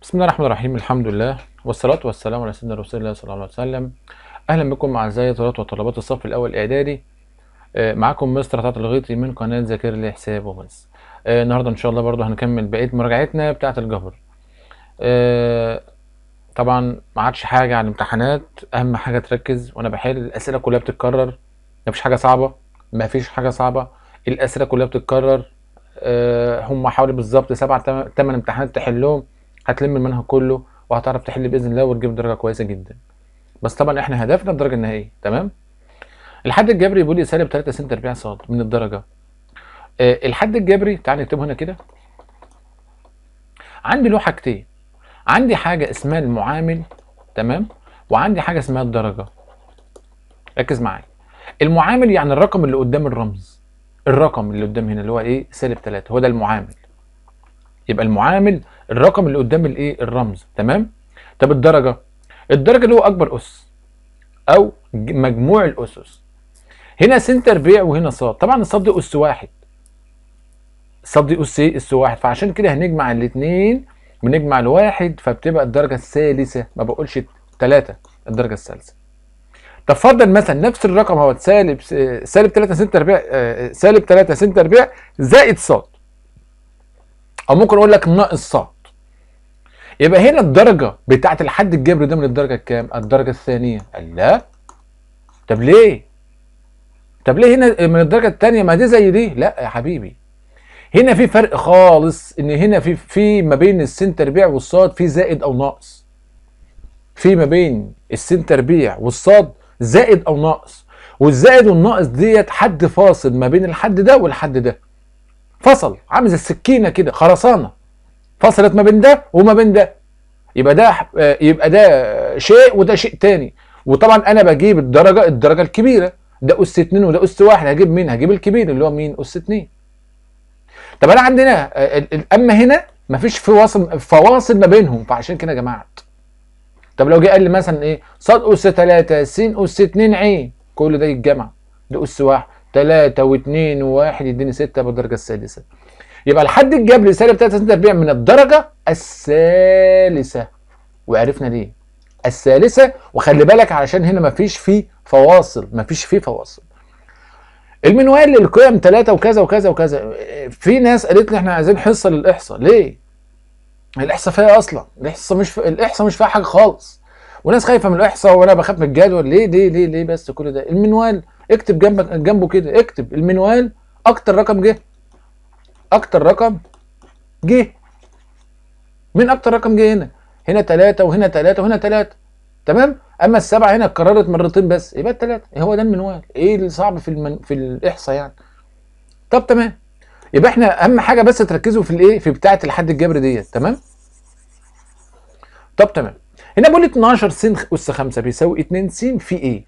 بسم الله الرحمن الرحيم الحمد لله والصلاة والسلام على سيدنا رسول الله صلى الله عليه وسلم أهلا بكم أعزائي طلاب وطلبات الصف الأول إعدادي آه، معاكم مستر عطاء الغيطي من قناة ذاكر لي حساب وبس آه، النهاردة إن شاء الله برضه هنكمل بقية مراجعتنا بتاعة الجبر آه، طبعا ما عادش حاجة على الامتحانات أهم حاجة تركز وأنا بحل الأسئلة كلها بتتكرر مفيش حاجة صعبة مفيش حاجة صعبة الأسئلة كلها بتتكرر آه، هم حوالي بالظبط سبع تم- تمن امتحانات تحلهم هتلم المنهج كله وهتعرف تحل باذن الله وتجيب درجه كويسه جدا بس طبعا احنا هدفنا الدرجه النهائيه تمام الحد الجبري بيقول لي سالب 3 س تربيع ص من الدرجه آه الحد الجبري تعال نكتبه هنا كده عندي له حاجتين عندي حاجه اسمها المعامل تمام وعندي حاجه اسمها الدرجه ركز معايا المعامل يعني الرقم اللي قدام الرمز الرقم اللي قدام هنا اللي هو ايه سالب 3 هو ده المعامل يبقى المعامل الرقم اللي قدام الايه الرمز تمام طب الدرجه الدرجه اللي هو اكبر اس او ج- مجموع الاسس هنا س تربيع وهنا ص طبعا الصاد دي اس واحد الصاد دي اس ايه اس واحد فعشان كده هنجمع الاثنين ونجمع الواحد فبتبقى الدرجه الثالثه ما بقولش ثلاثه الدرجه الثالثه طب فرضا مثلا نفس الرقم هو سالب سالب 3 س تربيع آه، سالب 3 س تربيع زائد ص او ممكن اقول لك ناقص ص يبقى هنا الدرجة بتاعت الحد الجبري ده من الدرجة الكام؟ الدرجة الثانية. قال لا. طب ليه؟ طب ليه هنا من الدرجة الثانية؟ ما دي زي دي. لا يا حبيبي. هنا في فرق خالص ان هنا في في ما بين السين تربيع والصاد في زائد او ناقص. في ما بين السين تربيع والصاد زائد او ناقص. والزائد والناقص ديت حد فاصل ما بين الحد ده والحد ده. فصل عامل زي السكينة كده خرسانة. فصلت ما بين ده وما بين ده يبقى ده آه، يبقى ده شيء وده شيء تاني وطبعا انا بجيب الدرجه الدرجه الكبيره ده اس 2 وده اس 1 هجيب مين هجيب الكبير اللي هو مين اس 2 طب انا عندنا آه، ال- ال- اما هنا مفيش فواصل فواصل ما بينهم فعشان كده جمعت طب لو جه قال لي مثلا ايه ص اس 3 س اس 2 عين كل ده يتجمع ده اس 1 3 و2 و1 يديني 6 بالدرجه السادسه يبقى الحد الجبري سالب 3 س تربيع من الدرجه الثالثه وعرفنا ليه الثالثه وخلي بالك علشان هنا مفيش فيه فواصل مفيش فيه فواصل المنوال للقيم 3 وكذا وكذا وكذا في ناس قالت لي احنا عايزين حصه للاحصاء ليه الاحصاء فيها إيه اصلا الاحصاء مش في... الاحصاء مش فيها حاجه خالص وناس خايفه من الاحصاء وانا بخاف من الجدول ليه ليه ليه ليه بس كل ده المنوال اكتب جنبك جنبه كده اكتب المنوال اكتر رقم جه اكتر رقم جه مين اكتر رقم جه هنا هنا ثلاثة وهنا ثلاثة وهنا ثلاثة تمام اما السبعة هنا اتكررت مرتين بس يبقى الثلاثة هو ده المنوال ايه اللي صعب في المن... في الاحصاء يعني طب تمام يبقى احنا اهم حاجة بس تركزوا في الايه في بتاعة الحد الجبري ديت تمام طب تمام هنا بقول 12 س اس 5 بيساوي 2 س في ايه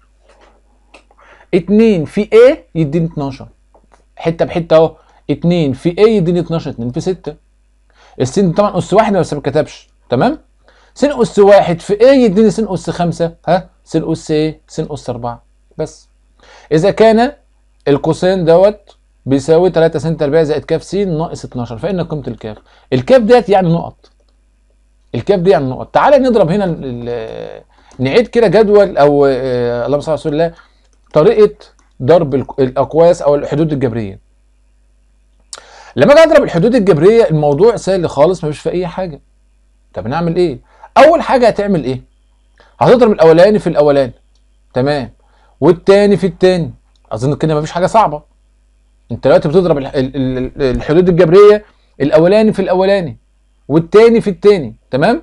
2 في ايه يديني 12 حته بحته اهو 2 في ايه يديني 12 2 في 6 السين طبعا اس واحد بس ما كتبش تمام س اس واحد في ايه يديني س اس 5 ها س اس ايه س اس 4 بس اذا كان القوسين دوت بيساوي 3 س تربيع زائد كاف س ناقص 12 فان قيمه الكاف الكاف ديت يعني نقط الكاف دي يعني نقط تعالى نضرب هنا ال- ال- نعيد كده جدول او آه، اللهم صل على رسول الله طريقه ضرب الك- الاقواس او الحدود الجبريه لما اجي اضرب الحدود الجبريه الموضوع سهل خالص مفيش فيه اي حاجه طب نعمل ايه اول حاجه هتعمل ايه هتضرب الاولاني في الاولاني تمام والتاني في التاني اظن كده مفيش حاجه صعبه انت دلوقتي بتضرب الح- ال- ال- ال- الحدود الجبريه الاولاني في الاولاني والتاني في التاني تمام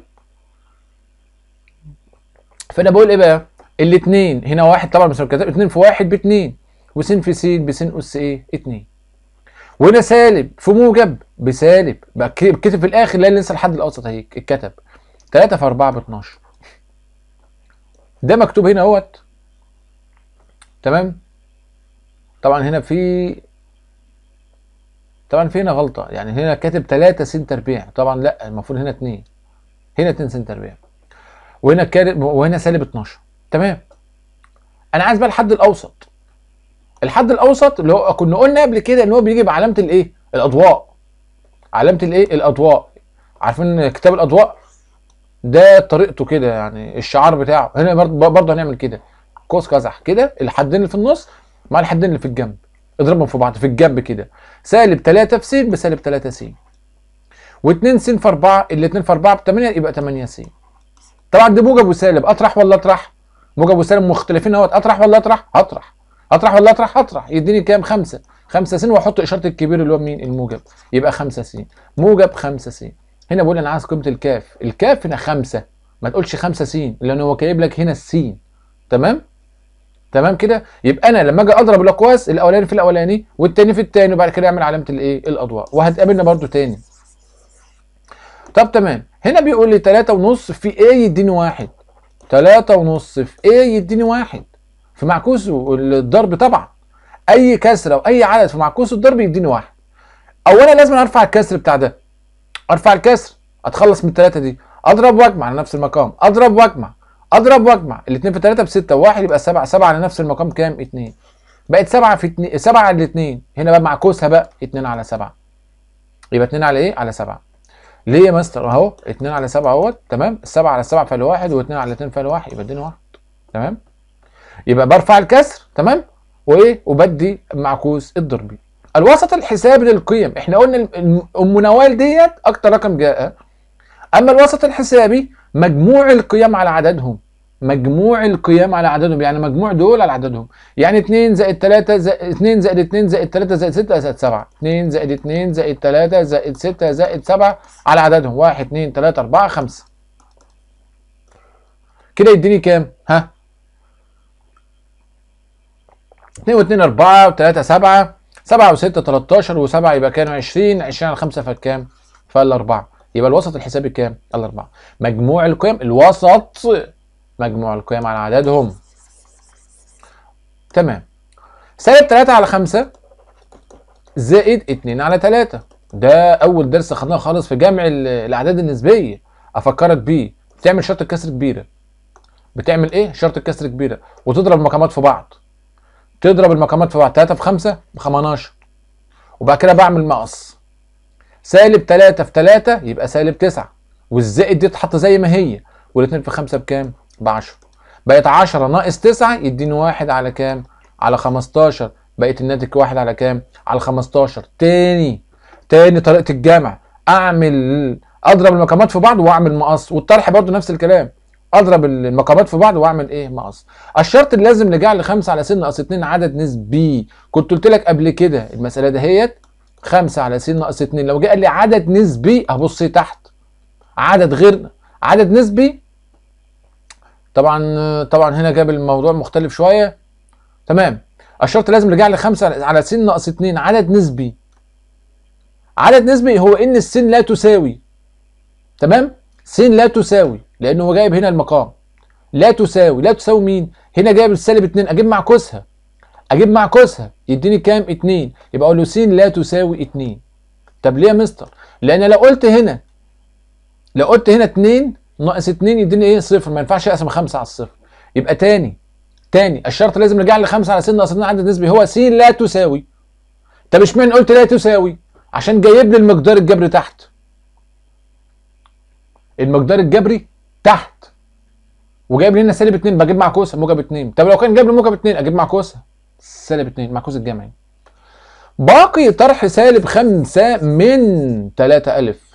فانا بقول ايه بقى الاثنين هنا واحد طبعا بس كتب اتنين في واحد باتنين وس في س بس اس ايه اتنين وهنا سالب في موجب بسالب بقى ك- كتب في الاخر لا لسه الحد الاوسط اهي اتكتب 3 في 4 ب 12 ده مكتوب هنا اهوت تمام طبعا هنا في طبعا في هنا غلطه يعني هنا كاتب 3 س تربيع طبعا لا المفروض هنا 2 هنا 2 س تربيع وهنا كاتب وهنا سالب 12 تمام انا عايز بقى الحد الاوسط الحد الاوسط اللي هو كنا قلنا قبل كده ان هو بيجي بعلامه الايه الاضواء علامه الايه الاضواء عارفين كتاب الاضواء ده طريقته كده يعني الشعار بتاعه هنا برضه برضه هنعمل كده قوس قزح كده الحدين اللي في النص مع الحدين اللي في الجنب اضربهم في بعض في الجنب كده سالب 3 في س بسالب 3 س و2 س في 4 ال2 في 4 ب 8 يبقى 8 س طبعا دي موجب وسالب اطرح ولا اطرح موجب وسالب مختلفين اهوت اطرح ولا اطرح اطرح اطرح ولا اطرح اطرح يديني كام 5 5 س واحط اشاره الكبير اللي هو مين الموجب يبقى 5 س موجب 5 س هنا بقول انا عايز قيمه الكاف الكاف هنا 5 ما تقولش 5 س لان هو كاتب لك هنا السين تمام تمام كده يبقى انا لما اجي اضرب الاقواس الاولاني في الاولاني والتاني في التاني وبعد كده اعمل علامه الايه الاضواء وهتقابلنا برده تاني طب تمام هنا بيقول لي 3 ونص في A يديني واحد 3 ونص في A يديني واحد في معكوسه الضرب طبعا اي كسره او اي عدد في معكوس الضرب يديني واحد اولا لازم ارفع الكسر بتاع ده ارفع الكسر اتخلص من الثلاثه دي اضرب واجمع على نفس المقام اضرب واجمع اضرب واجمع الاثنين في 3 ب 6 وواحد يبقى 7 7 على نفس المقام كام 2 بقت 7 في 2 7 على الاثنين هنا بقى معكوسها بقى 2 على 7 يبقى 2 على ايه على 7 ليه يا مستر اهو 2 على 7 اهوت تمام 7 على 7 فعل واحد و2 على 2 فعل واحد يبقى اديني واحد تمام يبقى برفع الكسر تمام وايه وبدي معكوس الضربي الوسط الحسابي للقيم احنا قلنا الم- ام نوال ديت اكتر رقم جاء اما الوسط الحسابي مجموع القيم على عددهم مجموع القيم على عددهم يعني مجموع دول على عددهم يعني 2 زائد 3 زائد 2 زائد 2 زائد 3 زائد 6 زائد 7 2 زائد 2 زائد 3 زائد 6 زائد 7 على عددهم 1 2 3 4 5 كده يديني كام ها 2 و2 4 و3 7 7 و6 13 و7 يبقى كام 20 20 على 5 فكام فالاربعه يبقى الوسط الحسابي كام الاربعه مجموع القيم الوسط مجموع القيم على عددهم تمام سالب 3 على 5 زائد 2 على 3 ده اول درس خدناه خالص في جمع ال- الاعداد النسبيه افكرك بيه بتعمل شرط الكسر كبيره بتعمل ايه شرط الكسر كبيره وتضرب المقامات في بعض تضرب المقامات في بعض 3 في 5 ب 15 وبعد كده بعمل مقص سالب 3 في 3 يبقى سالب 9 والزائد دي تتحط زي ما هي والاثنين في 5 بكام؟ ب 10 بقت 10 ناقص 9 يديني 1 على كام؟ على 15 بقت الناتج 1 على كام؟ على 15 تاني تاني طريقة الجمع اعمل اضرب المقامات في بعض واعمل مقص والطرح برضو نفس الكلام اضرب المقامات في بعض واعمل ايه مقص الشرط اللازم لجعل 5 على س ناقص 2 عدد نسبي كنت قلت لك قبل كده المساله دهيت 5 على س ناقص 2 لو جه قال لي عدد نسبي هبص تحت عدد غير عدد نسبي طبعا طبعا هنا جاب الموضوع مختلف شويه تمام الشرط لازم لجعل 5 على س ناقص 2 عدد نسبي عدد نسبي هو ان السين لا تساوي تمام س لا تساوي لانه هو جايب هنا المقام لا تساوي لا تساوي مين هنا جايب السالب 2 اجيب معكوسها اجيب معكوسها يديني كام 2 يبقى اقول له س لا تساوي 2 طب ليه يا مستر لان لو قلت هنا لو قلت هنا 2 ناقص 2 يديني ايه صفر ما ينفعش اقسم 5 على الصفر يبقى تاني تاني الشرط لازم نرجع ل 5 على س ناقص 2 عدد نسبي هو س لا تساوي طب اشمعنى قلت لا تساوي عشان جايب لي المقدار الجبري تحت المقدار الجبري تحت وجايب لي هنا سالب 2 بجيب معكوسه موجب 2 طب لو كان جايب لي موجب 2 اجيب معكوسه سالب 2 معكوس الجمعي باقي طرح سالب 5 من 3 ألف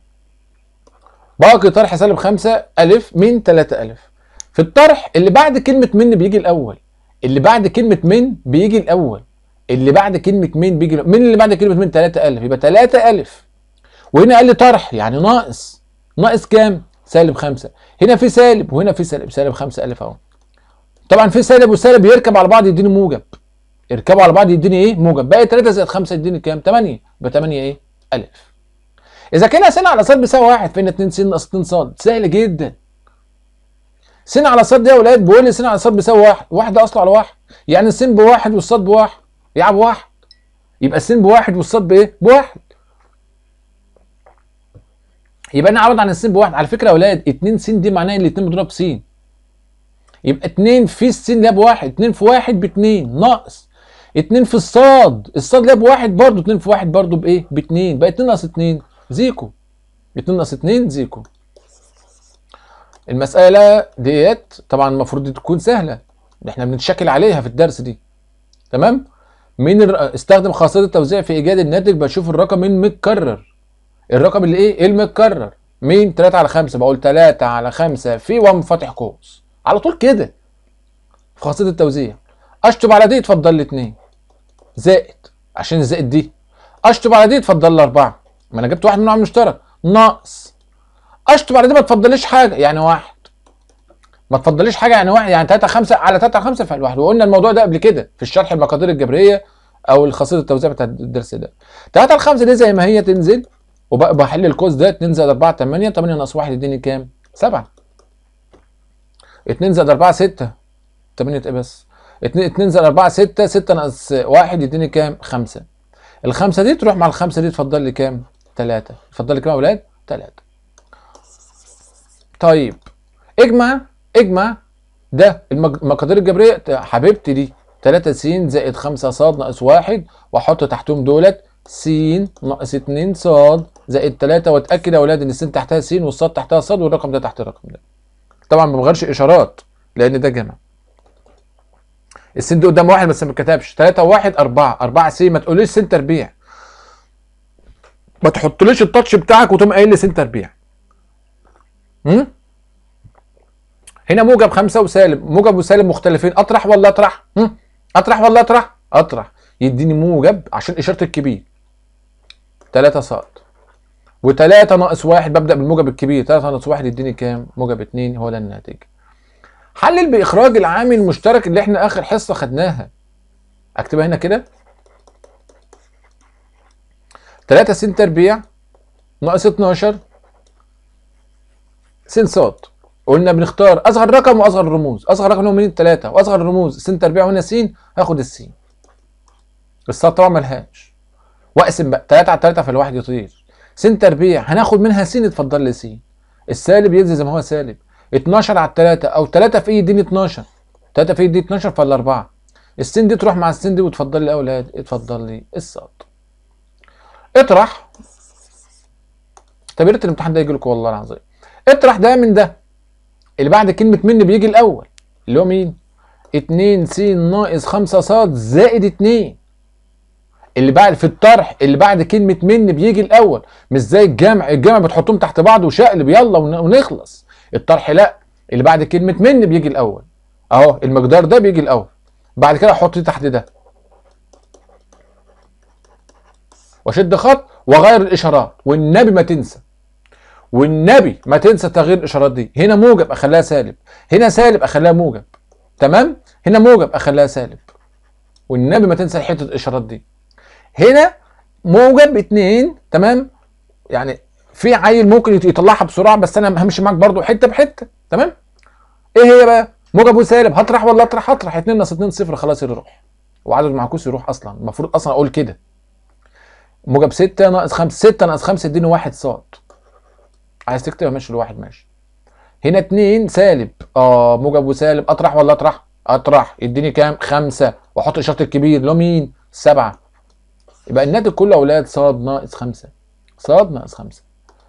باقي طرح سالب 5 ألف من 3 ألف في الطرح اللي بعد كلمة من بيجي الأول اللي بعد كلمة من بيجي الأول اللي بعد كلمة من بيجي الأول. من اللي بعد كلمة من 3 ألف يبقى 3 ألف وهنا قال لي طرح يعني ناقص ناقص كام؟ سالب 5 هنا في سالب وهنا في سالب سالب 5 ألف أهو طبعا في سالب والسالب يركب على بعض يديني موجب يركبوا على بعض يديني ايه؟ موجب باقي 3 زائد 5 يديني كام؟ 8 يبقى 8 ايه؟ ألف إذا كان س على ص بيساوي 1 فإن 2 س ناقص 2 ص سهل جدا س على ص دي يا ولاد بيقول لي س على ص بيساوي 1 1 ده أصله على 1 يعني الس بواحد والصاد بواحد يلعب واحد يبقى الس بواحد والصاد بايه؟ بواحد يبقى انا عوض عن السين بواحد على فكره يا اولاد 2 س دي معناها ان الاثنين مضروب س يبقى 2 في السين ده بواحد 2 في واحد باتنين ناقص 2 في الصاد الصاد ده بواحد برضه 2 في واحد برضه بايه؟ باتنين بقى 2 ناقص 2 زيكو 2 ناقص 2 زيكو المسألة ديت طبعا المفروض دي تكون سهلة احنا بنتشكل عليها في الدرس دي تمام مين الر... استخدم خاصية التوزيع في إيجاد الناتج بشوف الرقم المتكرر الرقم اللي ايه المتكرر مين 3 على 5 بقول 3 على 5 في وام فاتح قوس على طول كده في خاصية التوزيع اشطب على دي اتفضل لي 2 زائد عشان زائد دي اشطب على دي اتفضل لي 4 ما انا جبت واحد منهم مشترك ناقص اشطب على دي ما تفضليش حاجه يعني واحد ما تفضليش حاجه يعني واحد يعني 3 5 على 3 5 فعل واحد وقلنا الموضوع ده قبل كده في الشرح المقادير الجبريه او الخاصيه التوزيع بتاع الدرس ده 3 على 5 دي زي ما هي تنزل وبحل القوس ده 2 زائد 4 8 8 ناقص 1 يديني كام 7 2 زائد 4 6 8 ايه بس 2 2 زائد 4 6 6 ناقص 1 يديني كام 5 الخمسه دي تروح مع الخمسه دي تفضل لي كام 3 تفضل لي كام يا اولاد 3 طيب اجمع اجمع ده المج- المقادير الجبريه حبيبتي دي 3 س زائد 5 ص ناقص 1 واحط تحتهم دولت س ناقص 2 ص زائد 3 واتاكد يا اولاد ان الس تحتها س والصاد تحتها ص والرقم ده تحت الرقم ده طبعا ما بغيرش اشارات لان ده جمع السين دي قدام واحد بس ما اتكتبش 3 و1 4 4 س ما تقوليش س تربيع ما تحطليش التاتش بتاعك وتقوم قايل لي س تربيع هم؟ هنا موجب خمسة وسالب موجب وسالب مختلفين اطرح ولا اطرح هم؟ اطرح ولا اطرح اطرح يديني موجب عشان اشاره الكبير 3 صاد و3 ناقص 1 ببدا بالموجب الكبير 3 ناقص 1 يديني كام موجب 2 هو ده الناتج حلل باخراج العامل المشترك اللي احنا اخر حصه خدناها اكتبها هنا كده 3 س تربيع ناقص 12 س صاد قلنا بنختار اصغر رقم واصغر الرموز اصغر رقم هو من 3 واصغر الرموز س تربيع وهنا س هاخد السين الصاد طبعا ملهاش واقسم بقى 3 على 3 فالواحد يطير س تربيع هناخد منها س اتفضل لي س السالب ينزل زي ما هو سالب 12 على 3 او 3 في ايه يديني 12 3 في ايه يديني 12 فال 4 السين دي تروح مع السين دي وتفضل لي يا اولاد اتفضل لي الصاد اطرح اعتبرت الامتحان ده يجي لكم والله العظيم اطرح ده من ده اللي بعد كلمة من بيجي الأول اللي هو مين؟ 2 س ناقص 5 ص زائد 2 اللي بعد في الطرح اللي بعد كلمة من بيجي الأول مش زي الجمع الجمع بتحطهم تحت بعض وشقلب يلا ون- ونخلص الطرح لا اللي بعد كلمة من بيجي الأول أهو المقدار ده بيجي الأول بعد كده أحط دي تحت ده واشد خط واغير الاشارات والنبي ما تنسى والنبي ما تنسى تغيير الاشارات دي هنا موجب اخليها سالب هنا سالب اخليها موجب تمام هنا موجب اخليها سالب والنبي ما تنسى حته الاشارات دي هنا موجب اتنين تمام يعني في عيل ممكن يط- يطلعها بسرعه بس انا همشي معاك برضو حته بحته تمام ايه هي بقى موجب وسالب هطرح ولا اطرح هطرح 2 ناقص 2 صفر خلاص يروح وعدد معكوس يروح اصلا المفروض اصلا اقول كده موجب 6 ناقص 5 6 ناقص 5 اديني 1 صاد عايز تكتب ماشي الواحد ماشي هنا 2 سالب اه موجب وسالب اطرح ولا اطرح اطرح يديني كام 5 واحط اشاره الكبير اللي هو مين 7 يبقى الناتج كله يا اولاد صاد ناقص 5 صاد ناقص 5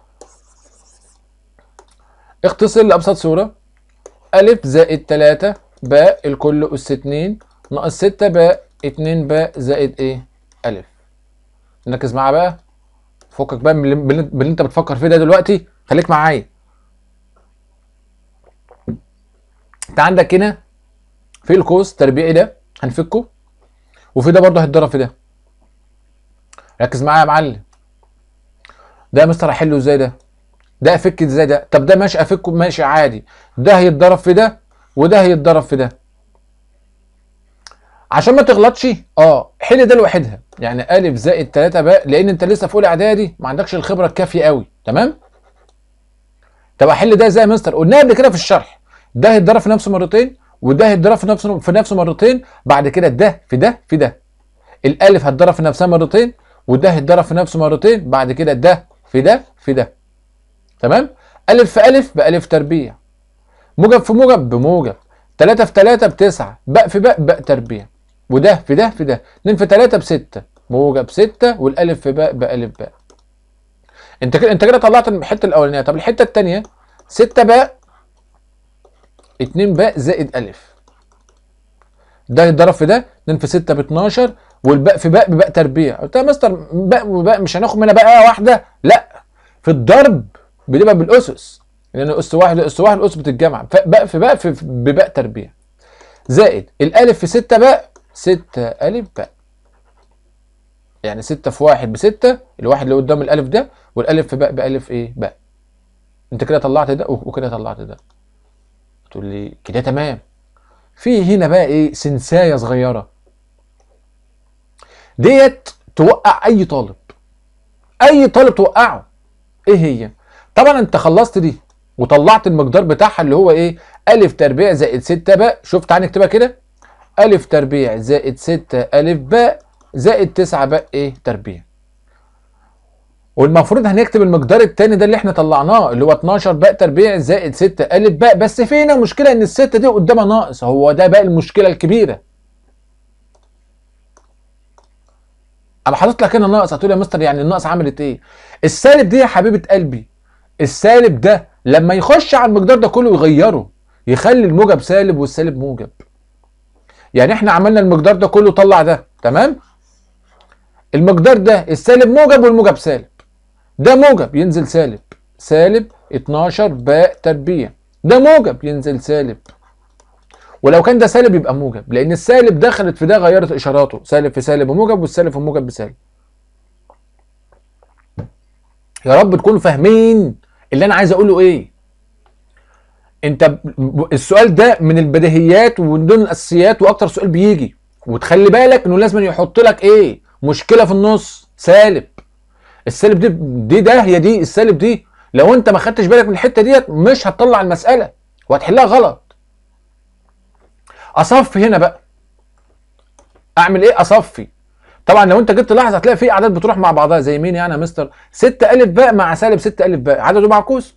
اختصر لابسط صوره ألف زائد 3 باء الكل أس 2 ناقص 6 باء 2 باء زائد إيه؟ ألف نركز معايا بقى فكك بقى من اللي- من اللي من اللي أنت بتفكر فيه ده دلوقتي خليك معايا أنت عندك هنا في القوس تربيعي ده هنفكه وفي ده برضه هيتضرب في ده ركز معايا يا معلم ده يا مستر احله ازاي ده ده افك ازاي ده طب ده ماشي افكه ماشي عادي ده هيتضرب في ده وده هيتضرب في ده عشان ما تغلطش اه حل ده لوحدها يعني الف زائد 3 باء لان انت لسه في اولى اعدادي ما عندكش الخبره الكافيه قوي تمام طب احل ده ازاي يا مستر قلنا قبل كده في الشرح ده هيتضرب في نفسه مرتين وده هيتضرب في نفسه في نفسه مرتين بعد كده ده في ده في ده الالف هتضرب في نفسها مرتين وده هيتضرب في نفسه مرتين بعد كده ده في ده في ده تمام الف في الف بالف تربيع موجب في موجب بموجب 3 في 3 بتسعة باء في باء باء تربيع وده في ده في ده 2 في 3 بستة موجب 6 والالف في باء بالف باء انت كده انت كده طلعت الحته الاولانيه طب الحته الثانيه 6 باء 2 باء زائد الف ده يتضرب في ده 2 في 6 ب 12 والباء في باء بباء تربيع قلت له يا مستر باء وباء مش هناخد منها باء واحده لا في الضرب بتبقى بالاسس لان اس واحد اس واحد الاسس بتتجمع باء في باء في بباء تربيع زائد الالف في 6 باء 6 الف باء يعني 6 في 1 ب 6 الواحد اللي قدام الالف ده والالف في باء بالف ايه باء انت كده طلعت ده وكده طلعت ده تقول لي كده تمام في هنا بقى ايه سنسايه صغيره ديت توقع اي طالب اي طالب توقعه ايه هي طبعا انت خلصت دي وطلعت المقدار بتاعها اللي هو ايه الف تربيع زائد 6 باء شوف تعالى نكتبها كده الف تربيع زائد 6 الف باء زائد 9 باء ايه تربيع والمفروض هنكتب المقدار الثاني ده اللي احنا طلعناه اللي هو 12 باء تربيع زائد 6 الف باء بس فينا مشكله ان الستة دي قدامها ناقص هو ده بقى المشكله الكبيره انا حاطط لك هنا ناقص هتقول يا مستر يعني الناقص عملت ايه السالب دي يا حبيبه قلبي السالب ده لما يخش على المقدار ده كله يغيره يخلي الموجب سالب والسالب موجب يعني احنا عملنا المقدار ده كله طلع ده تمام المقدار ده السالب موجب والموجب سالب ده موجب ينزل سالب سالب 12 باء تربيع ده موجب ينزل سالب ولو كان ده سالب يبقى موجب لان السالب دخلت في ده غيرت اشاراته سالب في سالب وموجب والسالب في موجب بسالب يا رب تكونوا فاهمين اللي انا عايز اقوله ايه انت السؤال ده من البديهيات ومن ضمن الاساسيات واكتر سؤال بيجي وتخلي بالك انه لازم يحط لك ايه مشكله في النص سالب السالب دي دي ده هي دي السالب دي لو انت ما خدتش بالك من الحته ديت مش هتطلع المساله وهتحلها غلط اصفي هنا بقى اعمل ايه اصفي طبعا لو انت جيت تلاحظ هتلاقي في اعداد بتروح مع بعضها زي مين يعني يا مستر 6 الف باء مع سالب 6 الف باء عدده معكوس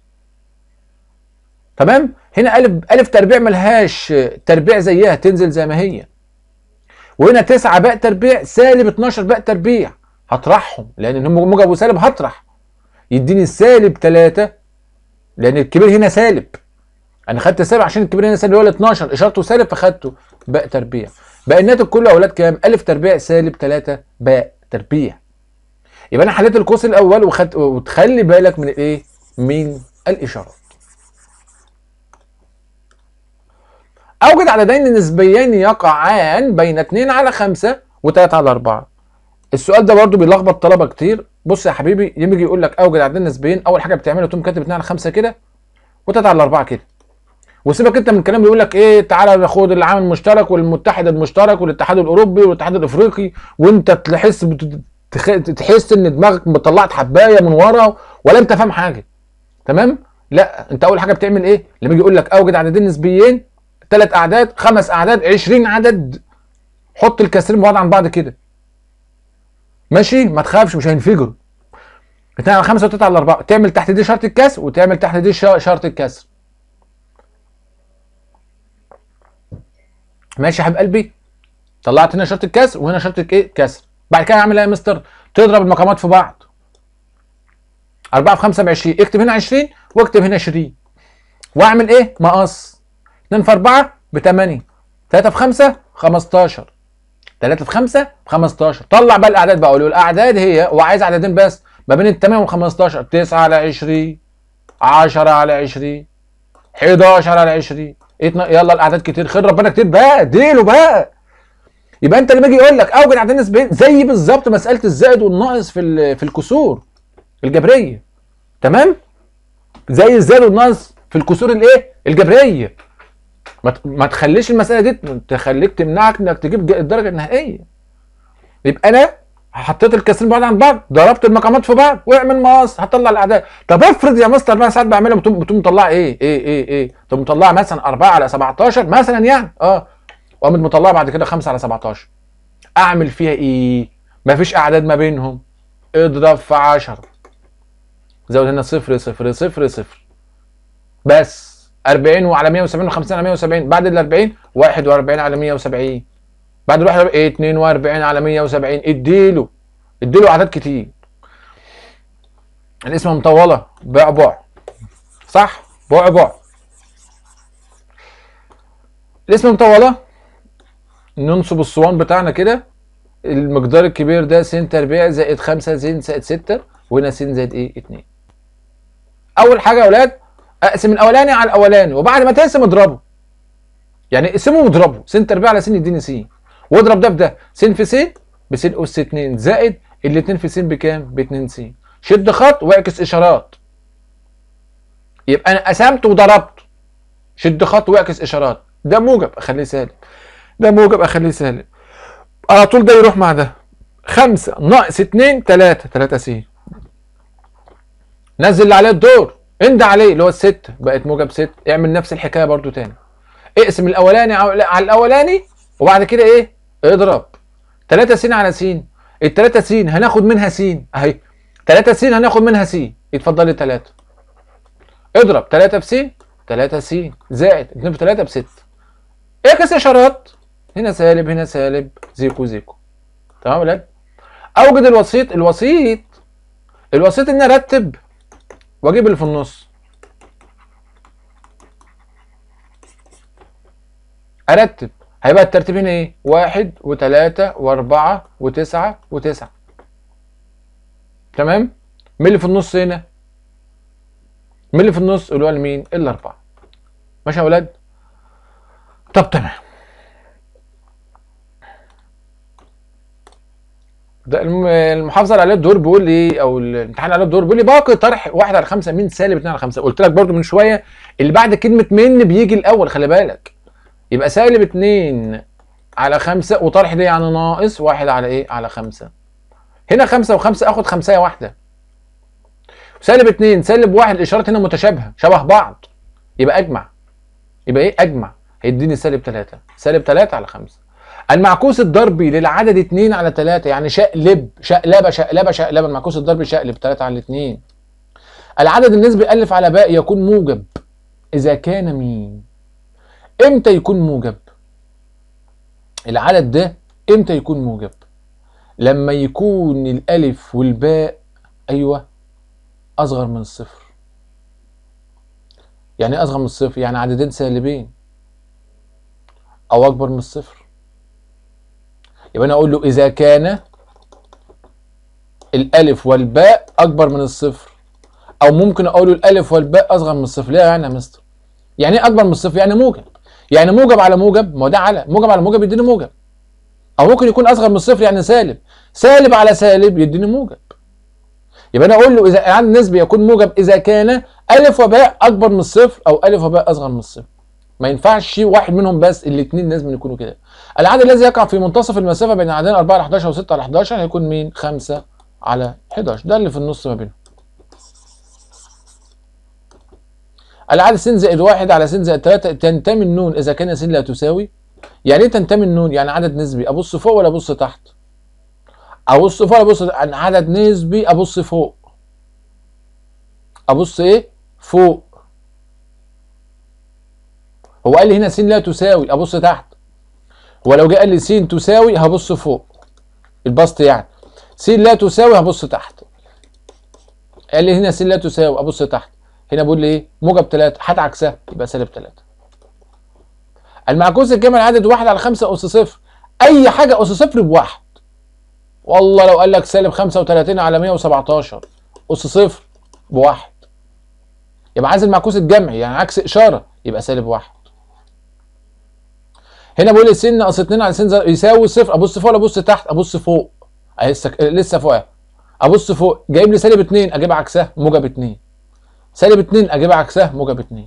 تمام هنا الف الف تربيع ملهاش تربيع زيها تنزل زي ما هي وهنا 9 باء تربيع سالب 12 باء تربيع هطرحهم لان هم موجب وسالب هطرح يديني سالب 3 لان الكبير هنا سالب انا خدت سالب عشان الكبير هنا سالب هو ال 12 اشارته سالب فخدته باء تربيع بقى الناتج كله يا اولاد كام؟ الف تربيع سالب 3 باء تربيع يبقى انا حليت القوس الاول وخدت وتخلي بالك من الايه؟ من الاشارات اوجد عددين نسبيين يقعان بين 2 على 5 و3 على 4 السؤال ده برضو بيلخبط طلبه كتير بص يا حبيبي يجي يقول لك اوجد عددين نسبيين اول حاجه بتعمله تقوم كاتب 2 على 5 كده و3 على 4 كده وسيبك انت من الكلام بيقول لك ايه تعالى ناخد العامل المشترك والمتحد المشترك والاتحاد الاوروبي والاتحاد الافريقي وانت تحس تخ... تحس ان دماغك طلعت حبايه من ورا ولا انت فاهم حاجه تمام لا انت اول حاجه بتعمل ايه لما يجي يقول لك اوجد عددين نسبيين ثلاث اعداد خمس اعداد 20 عدد حط الكسرين بعض عن بعض كده ماشي ما تخافش مش هينفجروا 2 على 5 و3 على 4 تعمل تحت دي شرط الكسر وتعمل تحت دي شرط الكسر ماشي يا حبيب قلبي طلعت هنا شرط الكسر وهنا شرط ايه كسر بعد كده هعمل ايه يا مستر تضرب المقامات في بعض 4 في 5 ب 20 اكتب هنا 20 واكتب هنا 20 واعمل ايه مقص 2 في 4 ب 8 3 في 5 15 3 في 5 ب 15 طلع بقى الاعداد بقى اقول الاعداد هي وعايز عددين بس ما بين ال 8 وال 15 9 على 20 10 على 20 11 على 20 يلا الاعداد كتير خير ربنا كتير بقى اديله بقى يبقى انت لما يجي يقول لك اوجد عددين نسبيين زي بالظبط مساله الزائد والناقص في في الكسور الجبريه تمام زي الزائد والناقص في الكسور الايه الجبريه ما ما تخليش المساله دي تخليك تمنعك انك تجيب الدرجه النهائيه يبقى انا حطيت الكسرين بعض عن بعض ضربت المقامات في بعض واعمل مقص هتطلع الاعداد طب افرض يا مستر بقى ساعات بعملها بتقوم بتقوم مطلعه ايه ايه ايه ايه تقوم مطلعه مثلا 4 على 17 مثلا يعني اه وقامت مطلعه بعد كده 5 على 17 اعمل فيها ايه مفيش اعداد ما بينهم اضرب في 10 زود هنا صفر صفر صفر صفر بس 40 وعلى 170 و50 على 170 بعد ال 40 41 على 170 بعد ال 41 42 على 170 اديله اديله اعداد كتير الاسم مطوله بعبع صح بعبع الاسم مطوله ننصب الصوان بتاعنا كده المقدار الكبير ده س تربيع زائد 5 س زائد 6 وهنا س زائد ايه 2 اول حاجه يا اولاد اقسم الاولاني على الاولاني وبعد ما تقسم اضربه يعني اقسمه واضربه س تربيع على س يديني س واضرب ده بده س في س بس اس 2 زائد الاتنين في س بكام؟ ب 2 س شد خط واعكس اشارات يبقى انا قسمت وضربت شد خط واعكس اشارات ده موجب اخليه سالب ده موجب اخليه سالب على طول ده يروح مع ده 5 ناقص 2 3 3 س نزل اللي عليه الدور اند عليه اللي هو الستة بقت موجب 6 اعمل نفس الحكايه برضو تاني اقسم الاولاني على الاولاني وبعد كده ايه اضرب 3 س على س ال 3 س هناخد منها س اهي 3 س هناخد منها س يتفضل لي 3 اضرب 3 في س 3 س زائد 2 في 3 ب 6 اعكس اشارات هنا سالب هنا سالب زيكو زيكو تمام يا ولاد اوجد الوسيط الوسيط الوسيط اني ارتب واجيب اللي في النص ارتب هيبقى الترتيب هنا ايه؟ واحد وتلاتة واربعة وتسعة وتسعة تمام؟ مين اللي في النص هنا؟ مين اللي في النص؟ اللي هو مين؟ الاربعة ماشي يا ولاد؟ طب تمام ده المحافظه اللي عليه الدور بيقول لي او الامتحان اللي عليه الدور بيقول لي باقي طرح 1 على 5 من سالب 2 على 5 قلت لك برضو من شويه اللي بعد كلمه من بيجي الاول خلي بالك يبقى سالب 2 على 5 وطرح دي يعني ناقص 1 على ايه على 5 هنا 5 و5 اخد خمسيه واحده سالب 2 سالب 1 الاشارات هنا متشابهه شبه بعض يبقى اجمع يبقى ايه اجمع هيديني سالب 3 سالب 3 على 5 المعكوس الضربي للعدد 2 على 3 يعني شقلب شقلبه شقلبه شقلبه المعكوس الضربي شقلب 3 على 2 العدد النسبي الف على باء يكون موجب اذا كان مين امتى يكون موجب العدد ده امتى يكون موجب لما يكون الالف والباء ايوه اصغر من الصفر يعني ايه اصغر من الصفر يعني عددين سالبين او اكبر من الصفر يبقى انا اقول له اذا كان الالف والباء اكبر من الصفر او ممكن اقول له الالف والباء اصغر من الصفر ليه يعني يا مستر يعني ايه اكبر من الصفر يعني موجب يعني موجب على موجب ما هو ده على موجب على موجب يديني موجب او ممكن يكون اصغر من الصفر يعني سالب سالب على سالب يديني موجب يبقى انا اقول له اذا العدد النسبي يكون موجب اذا كان الف وباء اكبر من الصفر او الف وباء اصغر من الصفر ما ينفعش واحد منهم بس الاثنين لازم يكونوا كده العدد الذي يقع في منتصف المسافه بين عددين 4 على 11 و6 على 11 هيكون مين 5 على 11 ده اللي في النص ما بينهم العدد س زائد 1 على س زائد 3 تنتمي النون اذا كان س لا تساوي يعني ايه تنتمي النون يعني عدد نسبي ابص فوق ولا ابص تحت ابص فوق ولا ابص عن عدد نسبي ابص فوق ابص ايه فوق هو قال لي هنا س لا تساوي ابص تحت ولو جه قال لي س تساوي هبص فوق البسط يعني س لا تساوي هبص تحت قال لي هنا س لا تساوي ابص تحت هنا بيقول لي ايه موجب 3 هات عكسها يبقى سالب 3 المعكوس الجمع عدد 1 على 5 اس صفر اي حاجه اس صفر بواحد والله لو قال لك سالب 35 على 117 اس صفر بواحد يبقى عايز المعكوس الجمعي يعني عكس اشاره يبقى سالب واحد هنا بيقول لي س ناقص 2 على س يساوي صفر ابص فوق ولا ابص تحت ابص فوق اهي لسه فوق ابص فوق جايب لي سالب 2 اجيب عكسها موجب 2 سالب 2 اجيب عكسها موجب 2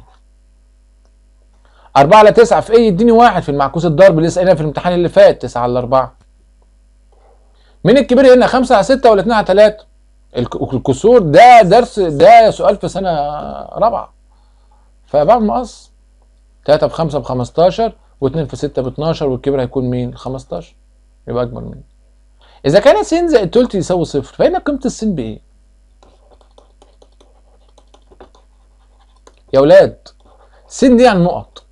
4 على 9 في ايه يديني واحد في المعكوس الضرب اللي لسه قايلها في الامتحان اللي فات 9 على 4 مين الكبير هنا 5 على 6 ولا 2 على 3 الكسور ده درس ده سؤال في سنه رابعه فبعمل مقص 3 في 5 ب 15 و2 في 6 ب 12 والكبير هيكون مين 15 يبقى اكبر منه اذا كان س زائد تلت يساوي صفر فهنا قيمه الس بايه يا ولاد س دي يعني نقط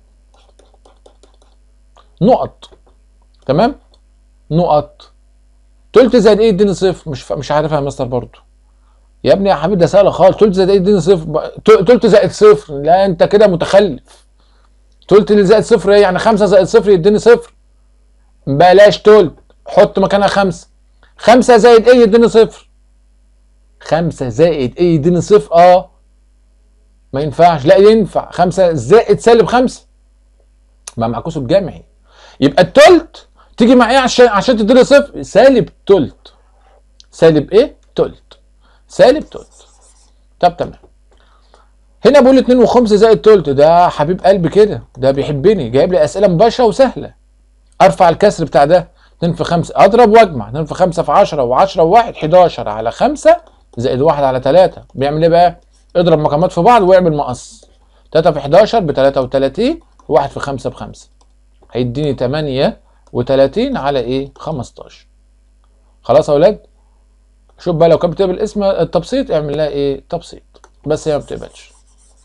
نقط تمام نقط تلت زائد ايه يديني صفر مش مش عارفها يا مستر برضه يا ابني يا حبيبي ده سهله خالص تلت زائد ايه يديني صفر تلت زائد صفر لا انت كده متخلف تلت اللي زائد صفر ايه يعني خمسة زائد صفر يديني صفر بلاش تلت حط مكانها خمسة خمسة زائد ايه يديني صفر خمسة زائد ايه يديني صفر اه ما ينفعش لا ينفع خمسة زائد سالب خمسة ما معكوس الجمعي يبقى التلت تيجي مع ايه عشان عشان تديني صفر سالب تلت سالب ايه تلت سالب تلت طب تمام هنا بقول 2 وخمسة زائد تلت ده حبيب قلبي كده ده بيحبني جايب لي اسئله مباشره وسهله ارفع الكسر بتاع ده 2 في 5 اضرب واجمع 2 في 5 في 10 و10 و1 11 على 5 زائد 1 على 3 بيعمل ايه بقى؟ اضرب مقامات في بعض واعمل مقص 3 في 11 ب 33 1 في 5 ب 5 هيديني 38 على ايه؟ 15 خلاص يا اولاد؟ شوف بقى لو كانت بتقبل اسم التبسيط اعمل لها ايه؟ تبسيط بس هي ما بتقبلش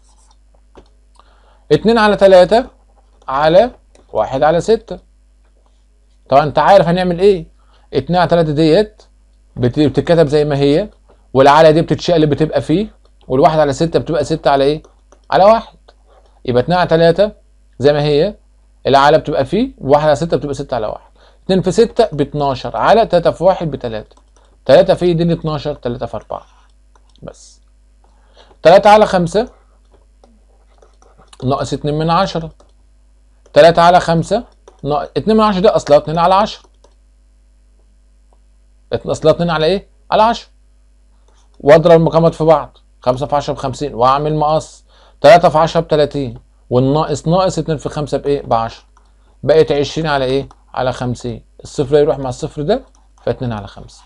2 على 3 على 1 على 6 طبعا انت عارف هنعمل ايه 2 على 3 ديت بت- بتتكتب زي ما هي والعلى دي بتتشقلب بتبقى فيه والواحد على 6 بتبقى 6 على ايه على 1 يبقى 2 على 3 زي ما هي العلى بتبقى فيه وواحد على 6 بتبقى 6 على 1 2 في 6 ب 12 على 3 في 1 ب 3 3 في دي 12 3 في 4 بس 3 على 5 ناقص 2 من 10 3 على 5 ناقص 2 من 10 دي اصلها 2 على 10 اصلها 2 على ايه؟ على 10 واضرب المقامات في بعض 5 في 10 ب 50 واعمل مقص 3 في 10 ب 30 والناقص ناقص 2 في 5 بايه؟ ب 10 بقت 20 على ايه؟ على 50 الصفر ده يروح مع الصفر ده ف 2 على 5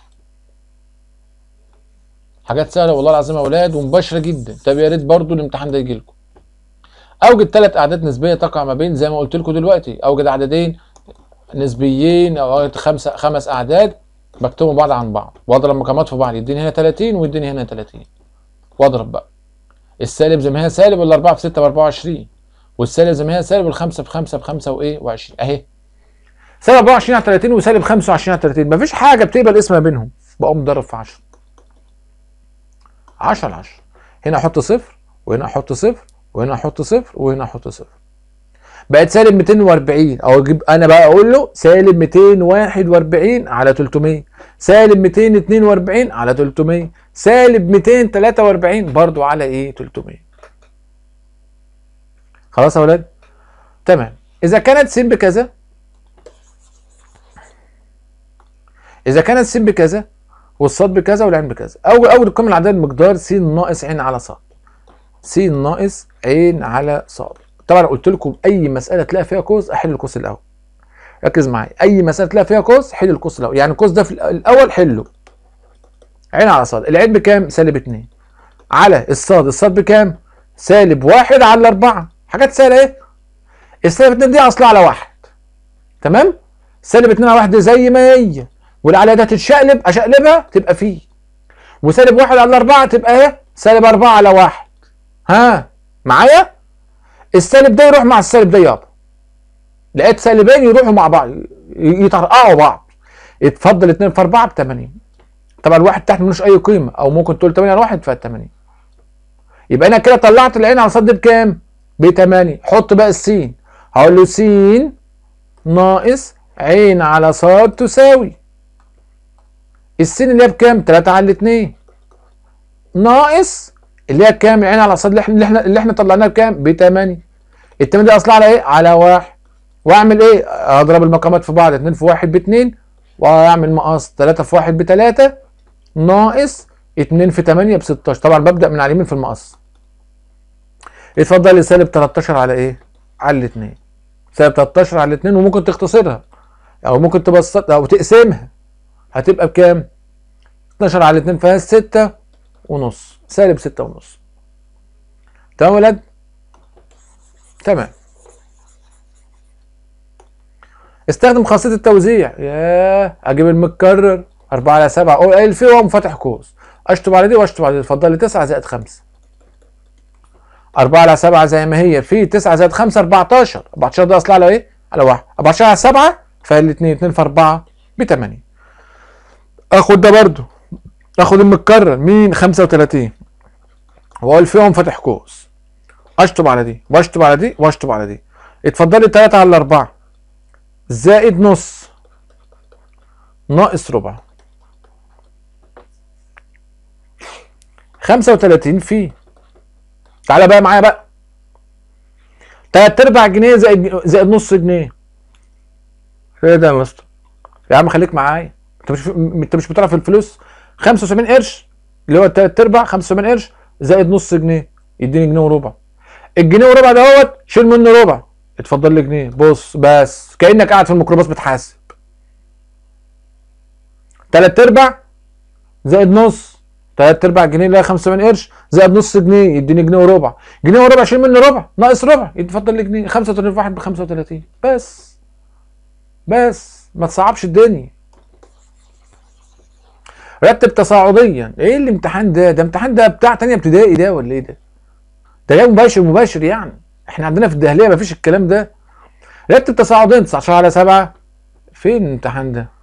حاجات سهله والله العظيم يا اولاد ومباشره جدا طب يا ريت برضو الامتحان ده يجي لكم اوجد ثلاث اعداد نسبيه تقع ما بين زي ما قلت لكم دلوقتي اوجد عددين نسبيين او اوجد خمسه خمس اعداد بكتبهم بعض عن بعض واضرب مقامات في بعض يديني هنا 30 ويديني هنا 30 واضرب بقى السالب زي ما هي سالب والاربعه في 6 ب 24 والسالب زي ما هي سالب والخمسه في 5 ب 5 وايه و20 اهي سالب 24 على 30 وسالب 25 على 30 مفيش حاجه بتقبل اسم ما بينهم بقوم مضرب في 10 10 على 10 هنا احط صفر وهنا احط صفر وهنا احط صفر وهنا احط صفر بقت سالب 240 او اجيب انا بقى اقول له سالب 241 على 300 سالب 242 على 300 سالب 243 برضو على ايه 300 خلاص يا ولاد تمام اذا كانت س بكذا اذا كانت س بكذا والصاد بكذا والعين بكذا اول اول قيمه العدد مقدار س ناقص عين على صاد س ناقص عين على صاد طبعا قلت لكم اي مساله تلاقي فيها قوس احل القوس الاول ركز معايا اي مساله تلاقي فيها قوس حل القوس الاول يعني القوس ده في الاول حله عين على صاد العين بكام سالب 2 على الصاد الصاد بكام سالب 1 على 4 حاجات سهله ايه السالب 2 دي اصلها على 1 تمام سالب 2 على 1 دي زي ما هي واللي عليها ده تتشقلب اشقلبها تبقى فيه وسالب 1 على 4 تبقى ايه سالب 4 على 1 ها معايا السالب ده يروح مع السالب ده يابا لقيت سالبين يروحوا مع بعض يطرقعوا بعض يتفضل 2 في 4 ب 80 طبعا الواحد تحت ملوش اي قيمه او ممكن تقول 8 على 1 ف 80 يبقى انا كده طلعت العين على صد بكام؟ ب 8 حط بقى السين هقول له س ناقص عين على صاد تساوي السين اللي هي بكام؟ 3 على 2 ناقص اللي هي بكام؟ العين على صاد اللي احنا اللي احنا, اللي احنا طلعناها بكام؟ ب 8 ال 8 دي اصلها على ايه؟ على 1 واعمل ايه؟ اضرب المقامات في بعض 2 في 1 ب 2 واعمل مقاس 3 في 1 ب 3 ناقص 2 في 8 ب 16 طبعا ببدا من على اليمين في المقص اتفضل لي سالب 13 على ايه؟ على الاثنين سالب 13 على الاثنين وممكن تختصرها او ممكن تبسط او تقسمها هتبقى بكام؟ 12 على 2 فيها 6 ونص سالب 6 ونص تمام يا ولاد؟ تمام استخدم خاصية التوزيع ياه اجيب المتكرر 4 على 7 اقول قايل فيه وهو فاتح قوس اشطب على دي واشطب على دي اتفضل لي 9 زائد 5 4 على 7 زي ما هي في 9 زائد 5 14 14 ده اصلها على ايه؟ على 1 14 على 7 فالاثنين 2 في 4 ب 8 اخد ده برضو اخد المتكرر مين 35 واقول فيهم فاتح قوس اشطب على دي واشطب على دي واشطب على دي اتفضل لي 3 على 4 زائد نص ناقص ربع 35 في تعالى بقى معايا بقى تلات ارباع جنيه زائد زائد نص جنيه ايه ده يا مستر يا عم خليك معايا انت مش انت مش بتعرف الفلوس 75 قرش اللي هو تلات ارباع 75 قرش زائد نص جنيه يديني جنيه وربع الجنيه وربع دهوت شيل منه ربع اتفضل لي جنيه بص بس كانك قاعد في الميكروباص بتحاسب تلات ارباع زائد نص تلات ارباع جنيه اللي هي 75 قرش زائد نص جنيه يديني جنيه وربع جنيه وربع شيل منه ربع ناقص ربع يتفضل لي جنيه 35 في واحد ب 35 بس بس ما تصعبش الدنيا رتب تصاعديا ايه الامتحان ده ده امتحان ده بتاع تانية ابتدائي ده ولا ايه ده ده جاي مباشر مباشر يعني احنا عندنا في الدهليه مفيش الكلام ده رتب تصاعديا 19 على 7 فين الامتحان ده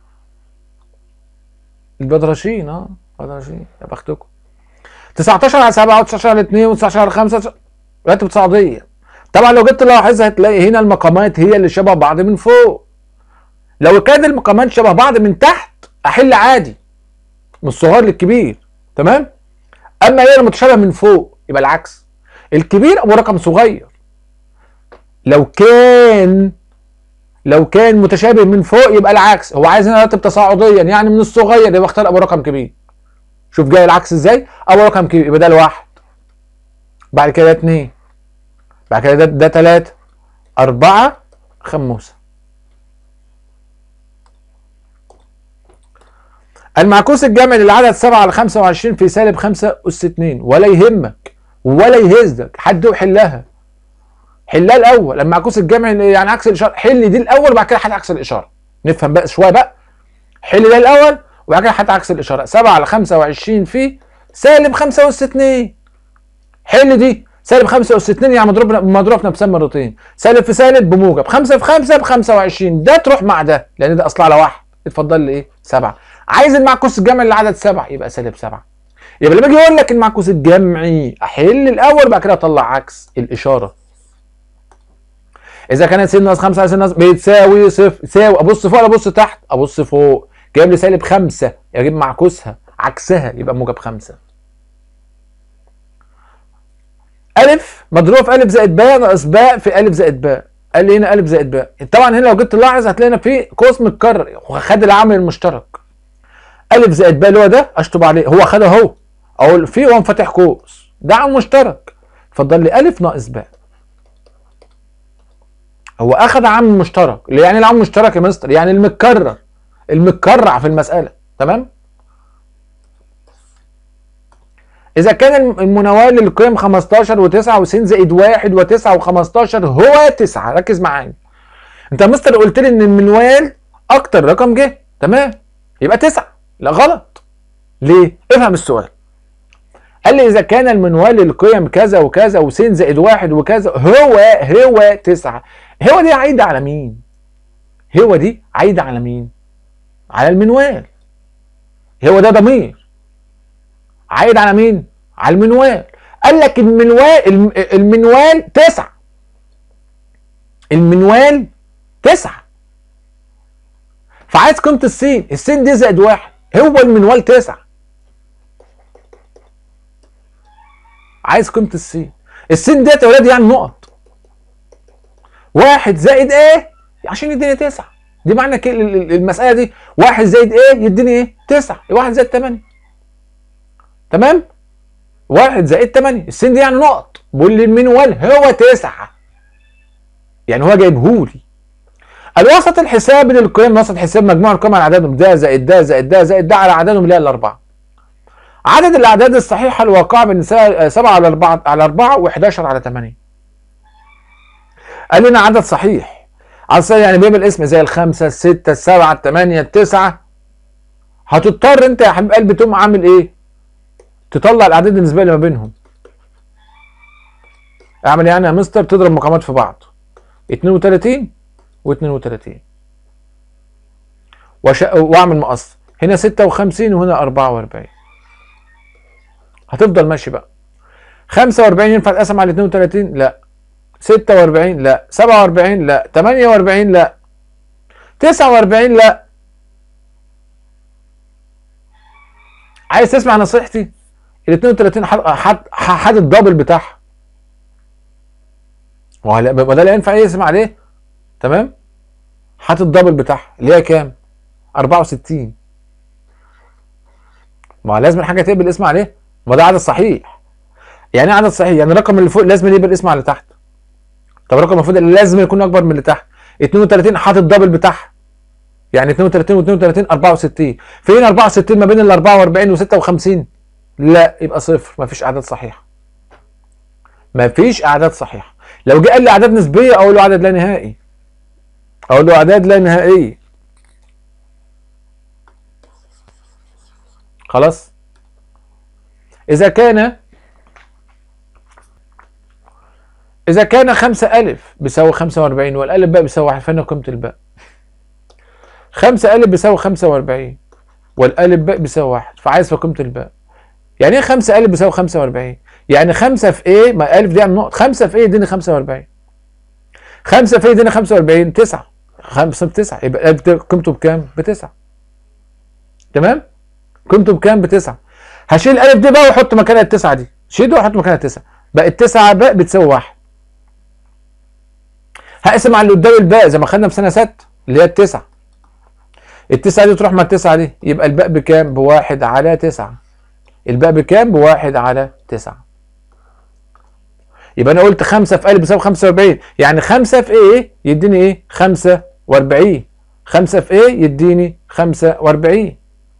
البدرشين اه بدرشين يا بختكم 19 على 7 و19 على 2 و19 على 5 رتب تصاعديه طبعا لو جيت تلاحظ هتلاقي هنا المقامات هي اللي شبه بعض من فوق لو كان المقامات شبه بعض من تحت احل عادي من الصغير للكبير تمام اما هي المتشابه من فوق يبقى العكس الكبير ابو رقم صغير لو كان لو كان متشابه من فوق يبقى العكس هو عايز هنا يرتب تصاعديا يعني من الصغير يبقى اختار ابو رقم كبير شوف جاي العكس ازاي ابو رقم كبير يبقى ده الواحد بعد كده اتنين بعد كده ده, ده تلاتة أربعة خموسة المعكوس الجمعي للعدد 7 على 25 في سالب 5 أس 2 ولا يهمك ولا يهزك حد يحلها حلها الاول المعكوس الجمعي يعني عكس الاشاره حل دي الاول وبعد كده حد عكس الاشاره نفهم بقى شويه بقى حل ده الاول وبعد كده حد عكس الاشاره 7 على 25 في سالب 5 اس 2 حل دي سالب 5 اس 2 يعني مضروب مضروب في نفسها مرتين سالب في سالب بموجب 5 في 5 ب 25 ده تروح مع ده لان ده اصلا على واحد اتفضل لي ايه 7 عايز المعكوس الجمعي للعدد 7 يبقى سالب 7 يبقى لما اجي اقول لك المعكوس الجمعي احل الاول بعد كده اطلع عكس الاشاره اذا كانت س ناقص 5 على س ناقص بتساوي صفر تساوي ابص فوق ولا ابص تحت ابص فوق جايب لي سالب 5 اجيب معكوسها عكسها يبقى موجب 5 الف مضروب في الف زائد باء ناقص باء في الف زائد باء قال لي هنا الف زائد باء طبعا هنا لو جيت تلاحظ هتلاقي هنا في قوس متكرر وخد العامل المشترك الف زائد باء اللي هو ده اشطب عليه هو خدها اهو اقول في وقام فاتح قوس ده عامل مشترك اتفضل لي الف ناقص باء هو اخذ عامل مشترك اللي يعني العامل المشترك يا مستر يعني المتكرر المتكرع في المساله تمام اذا كان المنوال للقيم 15 و9 وس زائد 1 و9 و15 هو 9 ركز معايا انت يا مستر قلت لي ان المنوال اكتر رقم جه تمام يبقى 9 لا غلط ليه افهم السؤال قال لي اذا كان المنوال للقيم كذا وكذا وس زائد 1 وكذا هو هو 9 هو دي عايده على مين هو دي عايده على مين على المنوال هو ده ضمير عايد على مين على المنوال قال لك المنوال المنوال تسعة المنوال تسعة فعايز قيمة السين السين دي زائد واحد هو المنوال تسعة عايز قيمة السين السين ديت يا ولاد يعني نقط واحد زائد ايه عشان يديني تسعة دي معنى كده المسألة دي واحد زائد ايه يديني ايه تسعة واحد زائد تمانية تمام واحد زائد تمانية السين دي يعني نقط بقول لي المنوال هو تسعة يعني هو جايبهولي الوسط الحسابي للقيم وسط حساب مجموع القيم على عددهم ده زائد ده زائد ده زائد ده على عددهم اللي هي الأربعة عدد الأعداد الصحيحة الواقعة من 7 على 4 على 4 و11 على 8 قال لنا عدد صحيح عدد صحيح يعني بيبقى الاسم زي الخمسة الستة السبعة الثمانية التسعة هتضطر انت يا حبيب قلبي تقوم عامل ايه؟ تطلع الاعداد النسبيه اللي ما بينهم اعمل يعني يا مستر تضرب مقامات في بعض 32 و32 وش... واعمل مقص هنا 56 وهنا 44 هتفضل ماشي بقى 45 ينفع تقسم على 32 لا 46 لا 47 لا 48 لا 49 لا عايز تسمع نصيحتي ال 32 حد حد الدبل بتاعها ولا ده لا ينفع يسمع عليه تمام حاطط الدبل بتاعها اللي هي كام 64 ما لازم حاجه تقبل الاسم عليه ما ده عدد صحيح يعني ايه عدد صحيح يعني الرقم اللي فوق لازم يقبل الاسم على اللي تحت طب الرقم المفروض لازم يكون اكبر من اللي تحت 32 حاطط الدبل بتاعها يعني 32 و32 64 فين 64 ما بين ال 44 و 56 لا يبقى صفر ما فيش اعداد صحيحه ما فيش اعداد صحيحه لو جه قال لي اعداد نسبيه اقول له عدد لا نهائي اقول له اعداد لا نهائيه خلاص اذا كان اذا كان 5 الف بيساوي 45 والالف باء بيساوي 1 فين قيمه الباء 5 الف بيساوي 45 والالف باء بيساوي 1 فعايز في قيمه الباء يعني ايه 5 الف بيساوي 45 يعني 5 في ايه ما الف دي يعني نقط 5 في ايه يديني 45 5 في ايه يديني 45 9 5 ب 9 يبقى قيمته بكام بتسعة تمام قيمته بكام بتسعة هشيل الالف دي بقى واحط مكانها التسعة دي شيل دي واحط مكانها التسعة بقى التسعة باء بتساوي واحد هقسم على اللي قدام الباء زي ما خدنا في سنة ست اللي هي التسعة التسعة دي تروح مع التسعة دي يبقى الباء بكام بواحد على تسعة الباء بكام بواحد على تسعة يبقى انا قلت 5 في ا بيساوي 45 يعني 5 في ايه يديني ايه 45 5 في ايه يديني 45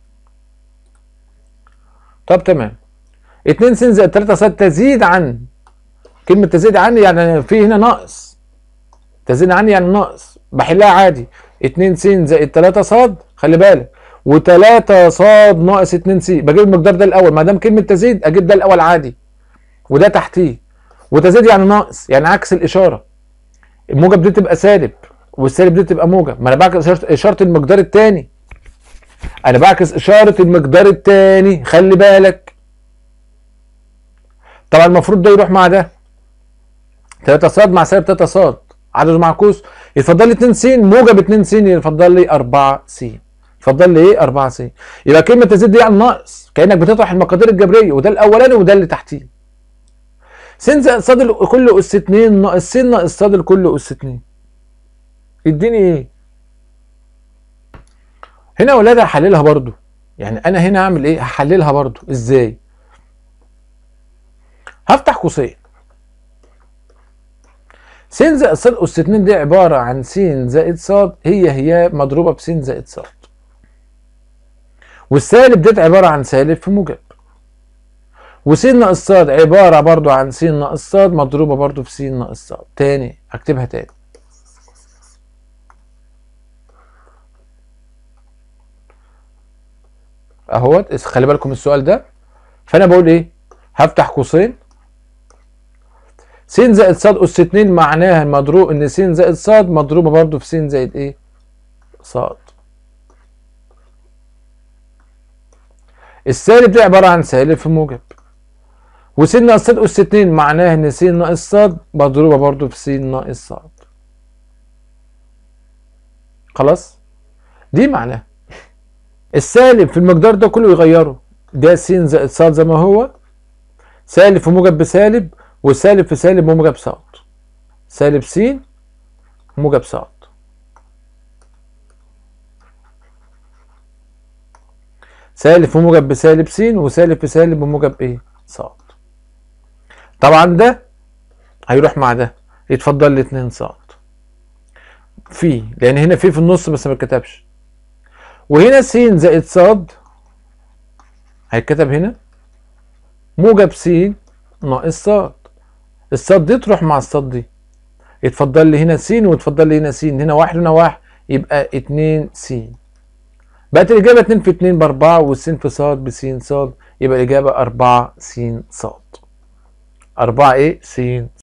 طب تمام 2 س زائد 3 ص تزيد عن كلمة تزيد عن يعني في هنا ناقص تزيد عن يعني ناقص بحلها عادي 2 س زائد 3 ص خلي بالك و3 ص ناقص 2 س بجيب المقدار ده الاول ما دام كلمة تزيد اجيب ده الاول عادي وده تحتيه وتزيد يعني ناقص يعني عكس الاشاره الموجب دي تبقى سالب والسالب دي تبقى موجب ما انا بعكس اشاره المقدار الثاني انا بعكس اشاره المقدار الثاني خلي بالك طبعا المفروض ده يروح مع ده 3 ص مع سالب 3 ص عدد معكوس يتفضل لي 2 س موجب 2 س يتفضل لي 4 س يتفضل لي ايه 4 س يبقى كلمه تزيد دي يعني ناقص كانك بتطرح المقادير الجبريه وده الاولاني وده اللي تحتيه س زائد ص كل اس 2 ناقص س ناقص ص كل اس 2 اديني ايه هنا يا ولاد هحللها برضو يعني انا هنا هعمل ايه هحللها برضو ازاي هفتح قوسين س زائد ص اس 2 دي عباره عن س زائد ص هي هي مضروبه بس زائد ص والسالب ديت عباره عن سالب في موجب وس ناقص ص عبارة برضو عن س ناقص ص مضروبة برضو في س ناقص ص تاني اكتبها تاني اهوت خلي بالكم السؤال ده فانا بقول ايه هفتح قوسين س زائد ص اس 2 معناها مضروب ان س زائد ص مضروبه برضو في س زائد ايه ص السالب دي عباره عن سالب في موجب وس ناقص ص اس 2 معناها ان س ناقص ص مضروبه برضو في س ناقص ص خلاص دي معناها السالب في المقدار ده كله يغيره ده س زائد ص زي ما هو سالب في موجب بسالب وسالب في سالب وموجب ص سالب س موجب ص سالب في موجب بسالب س وسالب في سالب وموجب ايه ص طبعا ده هيروح مع ده يتفضل لي 2 ص في لان هنا في في النص بس ما اتكتبش وهنا س زائد ص هيتكتب هنا موجب س ناقص ص الصاد دي تروح مع الصاد دي يتفضل لي هنا س ويتفضل لي هنا س هنا واحد وهنا واحد يبقى 2 س بقت الإجابة 2 في 2 ب 4 والس في ص بس ص يبقى الإجابة 4 س ص 4 إيه س